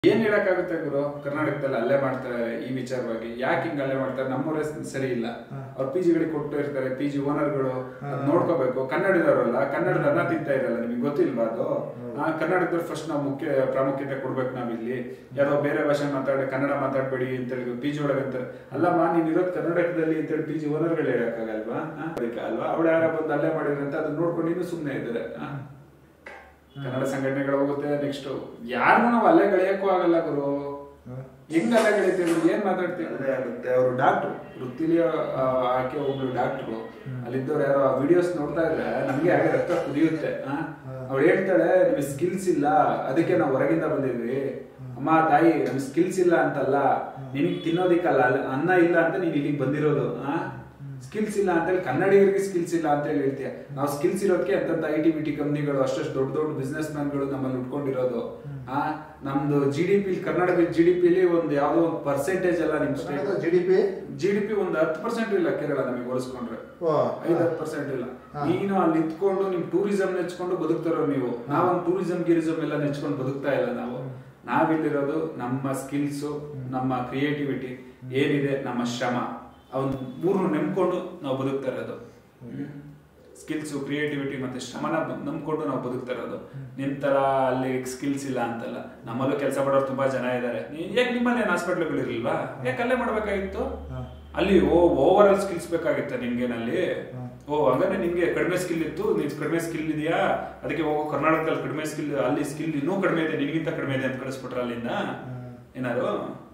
ಏನ್ ಹೇಳಕ್ಕಾಗುತ್ತೆ ಗುರು ಕರ್ನಾಟಕದಲ್ಲಿ ಅಲ್ಲೇ ಮಾಡ್ತಾರೆ ಈ ವಿಚಾರವಾಗಿ ಯಾಕೆ ಹಿಂಗ್ ಅಲ್ಲೇ ಮಾಡ್ತಾರೆ ನಮ್ಮೂರೇ ಸರಿ ಇಲ್ಲ ಅವ್ರ ಪಿ ಜಿಗಳಿಗೆ ಕೊಟ್ಟು ಇರ್ತಾರೆ ಪಿ ಜಿ ಓನರ್ಗಳು ನೋಡ್ಕೋಬೇಕು ಕನ್ನಡದವರಲ್ಲ ಕನ್ನಡದ ಅನ್ನ ತಿಂತಾ ಇರಲ್ಲ ನಿಮ್ಗೆ ಗೊತ್ತಿಲ್ವಾ ಅದು ಆ ಕನ್ನಡದಲ್ಲಿ ಫಸ್ಟ್ ನಾವು ಮುಖ್ಯ ಪ್ರಾಮುಖ್ಯತೆ ಕೊಡ್ಬೇಕು ನಾವಿಲ್ಲಿ ಯಾರೋ ಬೇರೆ ಭಾಷೆ ಮಾತಾಡಿ ಕನ್ನಡ ಮಾತಾಡ್ಬೇಡಿ ಅಂತೇಳಿ ಪಿ ಜಿ ಒಳಗೆ ಅಂತಾರೆ ಅಲ್ಲಮ್ಮ ನೀನ್ ಇರೋದು ಕರ್ನಾಟಕದಲ್ಲಿ ಅಂತೇಳಿ ಪಿ ಜಿ ಓನರ್ಗಳು ಹೇಳಕ್ಕಾಗಲ್ವಾ ಆ? ಅದಕ್ಕೆ ಅಲ್ವಾ ಅವಳು ಯಾರ ಬಂದು ಅಲ್ಲೇ ಮಾಡಿದ್ರೆ ಅಂತ ಅದನ್ನ ನೋಡ್ಕೊಂಡು ಇನ್ನೂ ಸುಮ್ಮನೆ ಇದ್ದಾರೆ ಆ? ಕನ್ನಡ ಸಂಘಟನೆಗಳು ಹೋಗುತ್ತೆ ನೆಕ್ಸ್ಟ್ ಯಾರನ್ನೂ ನಾವು ಅಲ್ಲೇ ಗೆಳೆಯಕ್ಕೂ ಆಗಲ್ಲ ಗುರು ಹೆಂಗ್ ಅಲ್ಲೇ ಗೆಳಿತೀವಿ ಏನ್ ಮಾತಾಡ್ತೀವಿ ಅದೇ ಆಗುತ್ತೆ ಅವರು ಡಾಕ್ಟ್ರು ವೃತ್ತಿಲಿ ಆ, ಆಕೆ ಒಬ್ಳು ಡಾಕ್ಟ್ರು ಅಲ್ಲಿದ್ದವ್ರು ಯಾರೋ ವಿಡಿಯೋಸ್ ನೋಡ್ತಾ ಇದ್ರೆ ನಮ್ಗೆ ಹಾಗೆ ರಕ್ತ ಕುದಿಯುತ್ತೆ ಅವ್ಳು ಹೇಳ್ತಾಳೆ ನಿಮಗೆ ಸ್ಕಿಲ್ಸ್ ಇಲ್ಲ ಅದಕ್ಕೆ ನಾವು ಹೊರಗಿಂದ ಬಂದಿದ್ವಿ ಅಮ್ಮ ತಾಯಿ ನಮ್ಗೆ ಸ್ಕಿಲ್ಸ್ ಇಲ್ಲ ಅಂತಲ್ಲ ನಿನಗ್ ತಿನ್ನೋದಿಕ್ಕಲ್ಲ ಅಲ್ಲ- ಅನ್ನ ಇಲ್ಲ ಅಂತ ನೀನ್ ಇಲ್ಲಿಗೆ ಬಂದಿರೋದು ಆ ಸ್ಕಿಲ್ಸ್ ಇಲ್ಲ ಅಂತ ಹೇಳಿ ಕನ್ನಡಿಗರಿಗೆ ಸ್ಕಿಲ್ಸ್ ಇಲ್ಲ ಅಂತ ಹೇಳಿ ಹೇಳ್ತೀಯ ನಾವು ಸ್ಕಿಲ್ಸ್ ಇರೋದಕ್ಕೆ ಅಂತಂತ ಐ ಟಿ ಬಿ ಟಿ ಕಂಪ್ನಿಗಳು ಅಷ್ಟಷ್ಟು ದೊಡ್ಡ ದೊಡ್ಡ ಬಿಸ್ನೆಸ್ ಮ್ಯಾನ್ಗಳು ನಮ್ಮಲ್ಲಿ ಉಟ್ಕೊಂಡಿರೋದು ಆ ನಮ್ದು ಜಿ ಡಿ ಪಿ ಕರ್ನಾಟಕದ ಜಿ ಡಿ ಪಿಲಿ ಒಂದು ಯಾವ್ದೋ ಒಂದು ಪರ್ಸೆಂಟೇಜ್ ಅಲ್ಲ ನಿಮ್ state G D P G D P ಒಂದು ಹತ್ತು ಪರ್ಸೆಂಟ್ ಇಲ್ಲ ಕೇರಳ ನಮಗೆ ಹೋಲಿಸ್ಕೊಂಡ್ರೆ ಓ ಐದು ಹತ್ತು ಪರ್ಸೆಂಟ್ ಇಲ್ಲ ಹಾ. ನೀನು ಅಲ್ಲಿ ನಿಂತ್ಕೊಂಡು ನಿಮ್ ಟೂರಿಸಂ ನೆಚ್ಕೊಂಡು ಬದುಕ್ತಾರೋ ನೀವು ನಾವೊಂದು ಟೂರಿಸಂ ಗಿರಿಸಂ ಎಲ್ಲ ನೆಚ್ಕೊಂಡು ಬದುಕ್ತಾ ಇಲ್ಲ ನಾವು ನಾವಿಲ್ಲಿರೋದು ನಮ್ಮ ಸ್ಕಿಲ್ಸ್ ನಮ್ಮ ಕ್ರಿಯೇಟಿವಿಟಿ ಏನಿದೆ ನಮ್ಮ ಶ್ರಮ ಅವನ್ ಮೂರನ್ನು ನೆಮ್ಕೊಂಡು ನಾವು ಬದುಕ್ತಾ ಇರೋದು ಸ್ಕಿಲ್ಸ್ ಕ್ರಿಯೇಟಿವಿಟಿ ಮತ್ತೆ ಶ್ರಮನ ಬ- ನಂಬ್ಕೊಂಡು ನಾವು ಬದುಕ್ತಾ ಇರೋದು ನಿಂತರ ಅಲ್ಲಿ ಸ್ಕಿಲ್ಸ್ ಇಲ್ಲ ಅಂತಲ್ಲ ನಮ್ಮಲ್ಲೂ ಕೆಲಸ ಮಾಡೋರು ತುಂಬಾ ಜನ ಇದ್ದಾರೆ ಯಾಕೆ ನಿಮ್ಮಲ್ಲಿ ಏನು ಹಾಸ್ಪಿಟ್ಲ್ಗಳು ಇರಲಿಲ್ವಾ ಯಾಕೆ ಅಲ್ಲೇ ಮಾಡ್ಬೇಕಾಗಿತ್ತು ಹಾ. ಅಲ್ಲಿ ಓ ಓವರ್ ಆಲ್ ಸ್ಕಿಲ್ಸ್ ಬೇಕಾಗಿತ್ತ ನಿಮ್ಗೇನಲ್ಲಿ ಓ ಹಂಗಾದ್ರೆ ನಿಮ್ಗೆ ಕಡಿಮೆ ಸ್ಕಿಲ್ ಇತ್ತು ನೀನ್ ಕಡಿಮೆ ಸ್ಕಿಲ್ ಇದೆಯಾ ಅದಕ್ಕೆ ಹೋಗೋ ಕರ್ನಾಟಕದಲ್ಲಿ ಕಡಿಮೆ ಸ್ಕಿಲ್ ಅಲ್ಲಿ ಸ್ಕಿಲ್ ಇನ್ನೂ ಕಡಿಮೆ ಇದೆ ನಿನಗಿಂತ ಕಡಿಮೆ ಇದೆ ಅಂತ ಕಳಿಸ್ಬಿಟ್ರ ಅಲ್ಲಿಂದ ಏನಾರು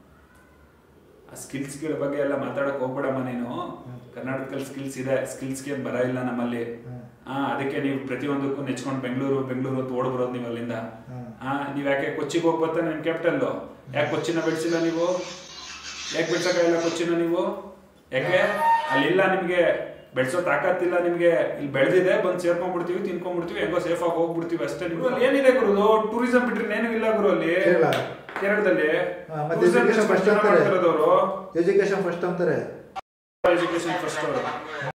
ಆ ಸ್ಕಿಲ್ಸ್ಗಳ ಬಗ್ಗೆ ಎಲ್ಲ ಮಾತಾಡಕ್ ಹೋಗ್ಬೇಡಮ್ಮ ನೀನು ಕರ್ನಾಟಕದಲ್ಲಿ ಸ್ಕಿಲ್ಸ್ ಇದೆ ಸ್ಕಿಲ್ಸ್ಗೆ ಬರ ಇಲ್ಲ ನಮ್ಮಲ್ಲಿ ಆ ಅದಕ್ಕೆ ನೀವು ಪ್ರತಿಯೊಂದಕ್ಕೂ ನೆಚ್ಕೊಂಡು ಬೆಂಗಳೂರು ಬೆಂಗಳೂರು ಅಂತ ಓಡ್ ಬರೋದು ನೀವು ಅಲ್ಲಿಂದ ಆ ನೀವ್ ಯಾಕೆ ಕೊಚ್ಚಿಗೆ ಹೋಗಿ ಬರ್ತಾ ನಿಮ್ ಕ್ಯಾಪಿಟಲ್ ಯಾಕೆ ಕೊಚ್ಚಿನ ಬೆಳೆಸಿಲ್ಲ ನೀವು ಯಾಕೆ ಬೆಳ್ಸಕ್ಕಾಗಿಲ್ಲ ಕೊಚ್ಚಿನ ನೀವು ಯಾಕೆ ಅಲ್ಲಿಲ್ಲ ನಿಮ್ಗೆ ಬೆಳ್ಸೋ ತಾಕತ್ತಿಲ್ಲ ನಿಮ್ಗೆ ಇಲ್ಲಿ ಬೆಳೆದಿದೆ ಬಂದ್ ಸೇರ್ಕೊಂಡ್ಬಿಡ್ತೀವಿ ತಿನ್ಕೊಂಡ್ಬಿಡ್ತೀವಿ ಹೆಂಗೋ ಸೇಫ್ ಆಗಿ ಹೋಗ್ಬಿಡ್ತೀವಿ ಅಷ್ಟೇ ನಿಮ್ಗೆ ಅಲ್ಲಿ ಏನಿದೆ ಗುರು ಟೂರಿಸಂ ಬಿಟ್ರೆ ಏನೂ ಇಲ್ಲ ಗುರು ಅಲ್ಲಿ ಕೇರಳ. ಕೇರಳದಲ್ಲಿ ಹಾ, ಮತ್ತೆ tourism education ಎಷ್ಟು first ಜನ ಅಂತಾರೆ. ಮಾಡ್ತಿರೋದು ಅವ್ರು ಎಜುಕೇಶನ್ ಫಸ್ಟ್ ಅಂತಾರೆ ಎಜುಕೇಶನ್ ಫಸ್ಟ್ ಅವರು